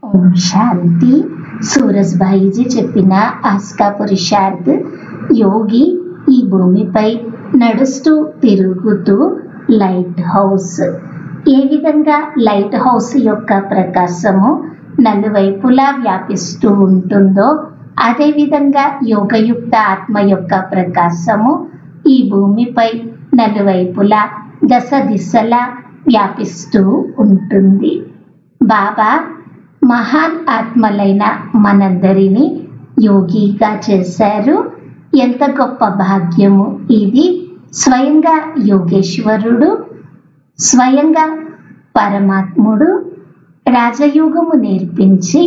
ఓం శాంతి సూరజ్భాయిజీ చెప్పిన ఆస్కా పురుషార్థ్ యోగి ఈ భూమిపై నడుస్తూ తిరుగుతూ లైట్ హౌస్ ఏ విధంగా లైట్ హౌస్ యొక్క ప్రకాశము నలువైపులా వ్యాపిస్తూ ఉంటుందో అదేవిధంగా యోగయుక్త ఆత్మ యొక్క ప్రకాశము ఈ భూమిపై నలువైపులా దశ దిశలా వ్యాపిస్తూ ఉంటుంది బాబా మహాన్ ఆత్మలైన మనందరినీ యోగిగా చేశారు ఎంత గొప్ప భాగ్యము ఇది స్వయంగా యోగేశ్వరుడు స్వయంగా పరమాత్ముడు రాజయోగము నేర్పించి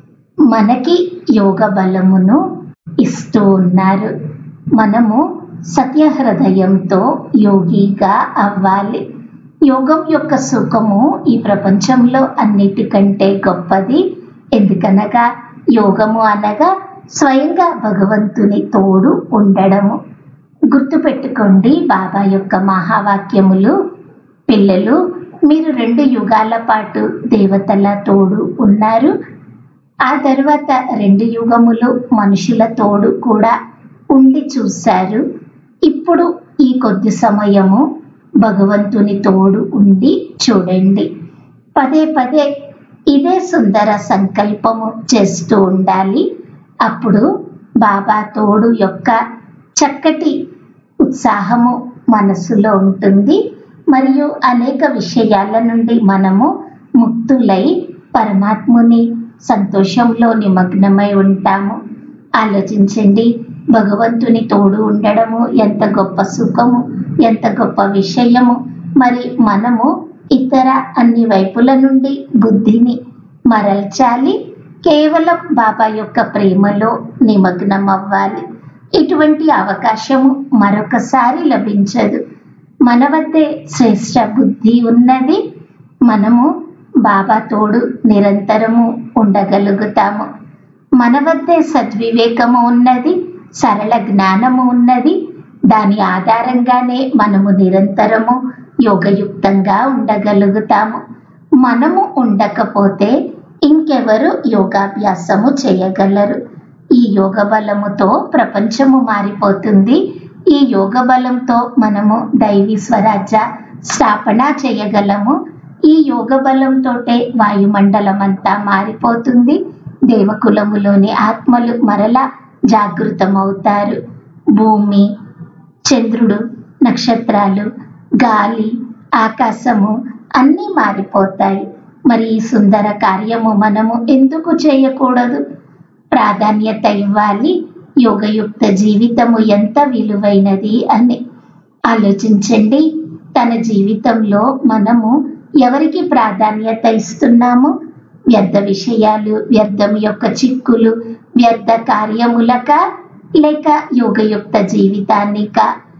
మనకి యోగ బలమును ఇస్తూ ఉన్నారు మనము సత్య హృదయంతో యోగిగా అవ్వాలి యోగం యొక్క సుఖము ఈ ప్రపంచంలో అన్నిటికంటే గొప్పది ఎందుకనగా యోగము అనగా స్వయంగా భగవంతుని తోడు ఉండడము గుర్తుపెట్టుకోండి బాబా యొక్క మహావాక్యములు పిల్లలు మీరు రెండు యుగాల పాటు దేవతల తోడు ఉన్నారు ఆ తర్వాత రెండు యుగములు మనుషుల తోడు కూడా ఉండి చూశారు ఇప్పుడు ఈ కొద్ది సమయము భగవంతుని తోడు ఉండి చూడండి పదే పదే ఇదే సుందర సంకల్పము చేస్తూ ఉండాలి అప్పుడు బాబా తోడు యొక్క చక్కటి ఉత్సాహము మనసులో ఉంటుంది మరియు అనేక విషయాల నుండి మనము ముక్తులై పరమాత్ముని సంతోషంలో నిమగ్నమై ఉంటాము ఆలోచించండి భగవంతుని తోడు ఉండడము ఎంత గొప్ప సుఖము ఎంత గొప్ప విషయము మరి మనము ఇతర అన్ని వైపుల నుండి బుద్ధిని మరల్చాలి కేవలం బాబా యొక్క ప్రేమలో నిమగ్నం అవ్వాలి ఇటువంటి అవకాశము మరొకసారి లభించదు మన వద్దే శ్రేష్ట బుద్ధి ఉన్నది మనము బాబా తోడు నిరంతరము ఉండగలుగుతాము మన వద్దే సద్వివేకము ఉన్నది సరళ జ్ఞానము ఉన్నది దాని ఆధారంగానే మనము నిరంతరము యోగయుక్తంగా ఉండగలుగుతాము మనము ఉండకపోతే ఇంకెవరు యోగాభ్యాసము చేయగలరు ఈ యోగ బలముతో ప్రపంచము మారిపోతుంది ఈ యోగ బలంతో మనము దైవీ స్వరాజ్య స్థాపన చేయగలము ఈ యోగ బలంతోటే వాయుమండలం అంతా మారిపోతుంది దేవకులములోని ఆత్మలు మరలా జాగృతమవుతారు భూమి చంద్రుడు నక్షత్రాలు గాలి ఆకాశము అన్నీ మారిపోతాయి మరి ఈ సుందర కార్యము మనము ఎందుకు చేయకూడదు ప్రాధాన్యత ఇవ్వాలి యోగయుక్త జీవితము ఎంత విలువైనది అని ఆలోచించండి తన జీవితంలో మనము ఎవరికి ప్రాధాన్యత ఇస్తున్నాము వ్యర్థ విషయాలు వ్యర్థం యొక్క చిక్కులు వ్యర్థ కార్యములక లేక యోగయుక్త జీవితాన్నిక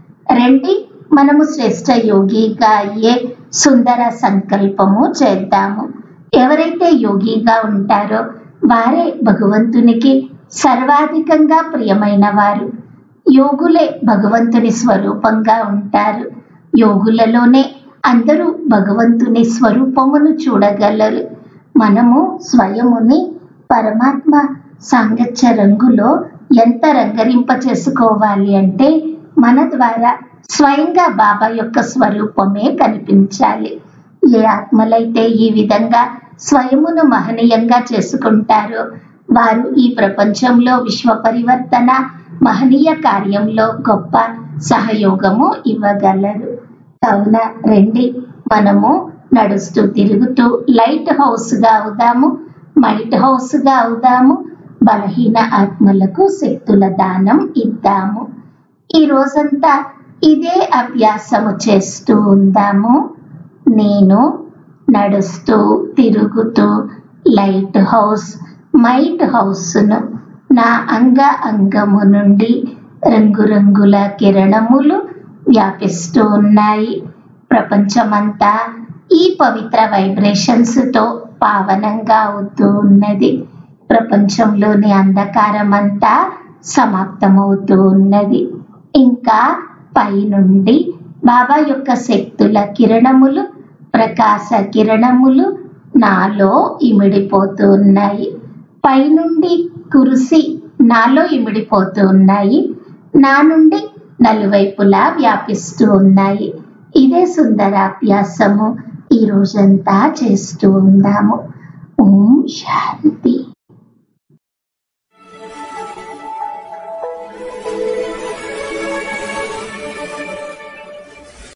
రండి మనము శ్రేష్ట యోగిగా అయ్యే సుందర సంకల్పము చేద్దాము ఎవరైతే యోగిగా ఉంటారో వారే భగవంతునికి సర్వాధికంగా ప్రియమైన వారు యోగులే భగవంతుని స్వరూపంగా ఉంటారు యోగులలోనే అందరూ భగవంతుని స్వరూపమును చూడగలరు మనము స్వయముని పరమాత్మ సాంగత్య రంగులో ఎంత రంగరింప చేసుకోవాలి అంటే మన ద్వారా స్వయంగా బాబా యొక్క స్వరూపమే కనిపించాలి ఏ ఆత్మలైతే ఈ విధంగా స్వయమును మహనీయంగా చేసుకుంటారో వారు ఈ ప్రపంచంలో విశ్వ పరివర్తన మహనీయ కార్యంలో గొప్ప సహయోగము ఇవ్వగలరు కావున రండి మనము నడుస్తూ తిరుగుతూ లైట్ హౌస్గా అవుదాము మైట్ హౌస్గా అవుదాము బలహీన ఆత్మలకు శక్తుల దానం ఇద్దాము ఈ రోజంతా ఇదే అభ్యాసము చేస్తూ ఉందాము నేను నడుస్తూ తిరుగుతూ లైట్ హౌస్ మైట్ హౌస్ను నా అంగ అంగము నుండి రంగురంగుల కిరణములు వ్యాపిస్తూ ఉన్నాయి ప్రపంచమంతా ఈ పవిత్ర వైబ్రేషన్స్తో పావనంగా అవుతూ ఉన్నది ప్రపంచంలోని అంధకారం అంతా సమాప్తమవుతూ ఉన్నది ఇంకా పైనుండి బాబా యొక్క శక్తుల కిరణములు ప్రకాశ కిరణములు నాలో ఇమిడిపోతూ ఉన్నాయి పైనుండి కురిసి నాలో ఇమిడిపోతూ ఉన్నాయి నా నుండి నలువైపులా వ్యాపిస్తూ ఉన్నాయి ఇదే సుందరాభ్యాసము ఈ రోజంతా చేస్తూ ఉందాము ఓం శాంతి